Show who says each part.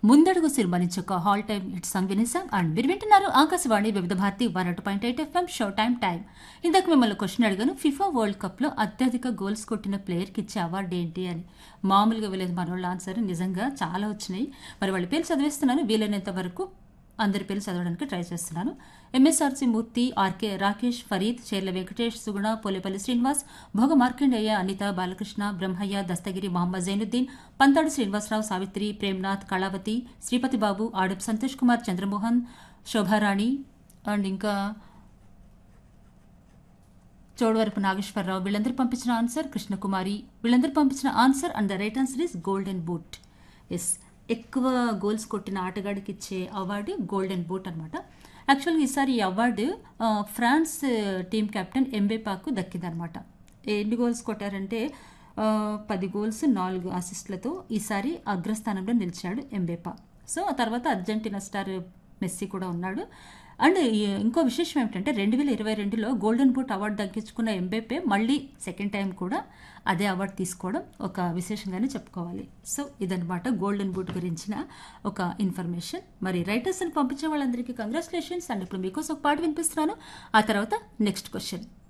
Speaker 1: ముందడుగు సినిమానించి ఒక హాల్ టైమ్ హిట్ సాంగ్ వినేసాం అండ్ మీరు వింటున్నారు ఆకాశవాణి వివిధ భారతి వన్ అటు point eight FM show time time ఇందాక మిమ్మల్ని క్వశ్చన్ అడిగాను ఫిఫా వరల్డ్ కప్లో అత్యధిక గోల్స్ కొట్టిన ప్లేయర్కి ఇచ్చే అవార్డు ఏంటి అని మామూలుగా వెళ్ళేది మన వాళ్ళ ఆన్సర్ నిజంగా చాలా వచ్చినాయి మరి వాళ్ళ పేరు చదివేస్తున్నాను వీలైనంత వరకు అందరి పేర్లు చదవడానికి ట్రై చేస్తున్నాను MSRC Murthy RK Rakesh Farid Cherla Venkatesh Suguna Polepalli Srinivas Bhoga Markandeya Anitha Balakrishna Brahmaiah Dastagiri Mohammad Zainuddin Panthadu Srinivasarao Savitri Premnath Kalavathi Sripathi Babu Adap Santosh Kumar Chandramohan Shobharani and ఇంకా చోడవరపు నాగేశ్వరరావు వీళ్ళందరూ పంపించిన ఆన్సర్ కృష్ణకుమారి వీళ్ళందరూ పంపించిన answer and the right answer is golden boot yes ఎక్కువ గోల్స్ కొట్టిన ఆటగాడికి ఇచ్చే అవార్డు గోల్డెన్ బూట్ అనమాట యాక్చువల్గా ఈసారి ఈ అవార్డు ఆ, ఫ్రాన్స్ టీం కెప్టెన్ ఎంబేపాకు దక్కిందనమాట ఎన్ని గోల్స్ కొట్టారంటే ఆ, పది గోల్స్ నాలుగు అసిస్ట్లతో ఈసారి అగ్రస్థానంలో నిలిచాడు ఎంబేపా సో ఆ తర్వాత అర్జెంటీనా స్టార్ మెస్సీ కూడా ఉన్నాడు అండ్ ఈ- ఇంకో విశేషం ఏమిటంటే రెండు వేల ఇరవై రెండులో గోల్డెన్ బూట్ అవార్డు దక్కించుకున్న ఎంబేపే మళ్ళీ సెకండ్ టైం కూడా అదే అవార్డు తీసుకోవడం ఒక విశేషంగానే చెప్పుకోవాలి సో ఇదనమాట గోల్డెన్ బూట్ గురించిన ఒక ఇన్ఫర్మేషన్ మరి రైటర్స్ని పంపించే వాళ్ళందరికీ కంగ్రాచులేషన్స్ అండ్ ఇప్పుడు మీకోసం ఒక పాట వినిపిస్తున్నాను ఆ తర్వాత నెక్స్ట్ క్వశ్చన్